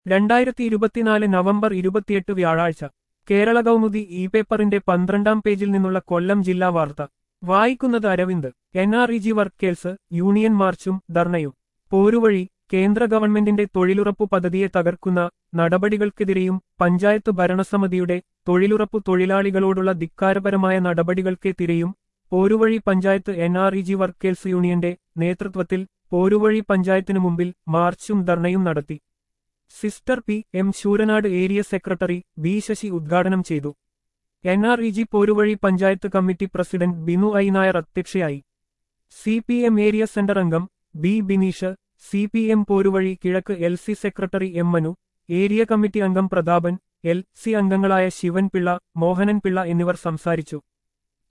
രണ്ടായിരത്തി ഇരുപത്തിനാല് നവംബർ ഇരുപത്തിയെട്ട് വ്യാഴാഴ്ച കേരള കൗമുദി ഇ പേപ്പറിന്റെ പന്ത്രണ്ടാം പേജിൽ നിന്നുള്ള കൊല്ലം ജില്ലാ വാർത്ത വായിക്കുന്നത് Aravind N R E G workers union മാർച്ചും ധർണയും പോരുവഴി കേന്ദ്ര ഗവൺമെന്റിന്റെ തൊഴിലുറപ്പു പദ്ധതിയെ തകർക്കുന്ന നടപടികൾക്കെതിരെയും പഞ്ചായത്ത് ഭരണസമിതിയുടെ തൊഴിലുറപ്പു തൊഴിലാളികളോടുള്ള ധിക്കാരപരമായ നടപടികൾക്കെതിരെയും Poruvazhi panchayat N R E G workers യൂണിയന്റെ നേതൃത്വത്തിൽ പോരുവഴി പഞ്ചായത്തിനു മുമ്പിൽ മാർച്ചും ധർണയും നടത്തി sister P M Sooranad area secretary B Sasi ഉദ്ഘാടനം ചെയ്തു N R E G Poruvazhi panchayat committee president Binu I Nair അധ്യക്ഷയായി C P M area centre അംഗം B Bineesh C P M Poruvazhi കിഴക്ക് L C secretary M Manu area committee അംഗം പ്രതാപൻ എൽ സി അംഗങ്ങളായ ശിവൻപിള്ള മോഹനൻപിള്ള എന്നിവർ സംസാരിച്ചു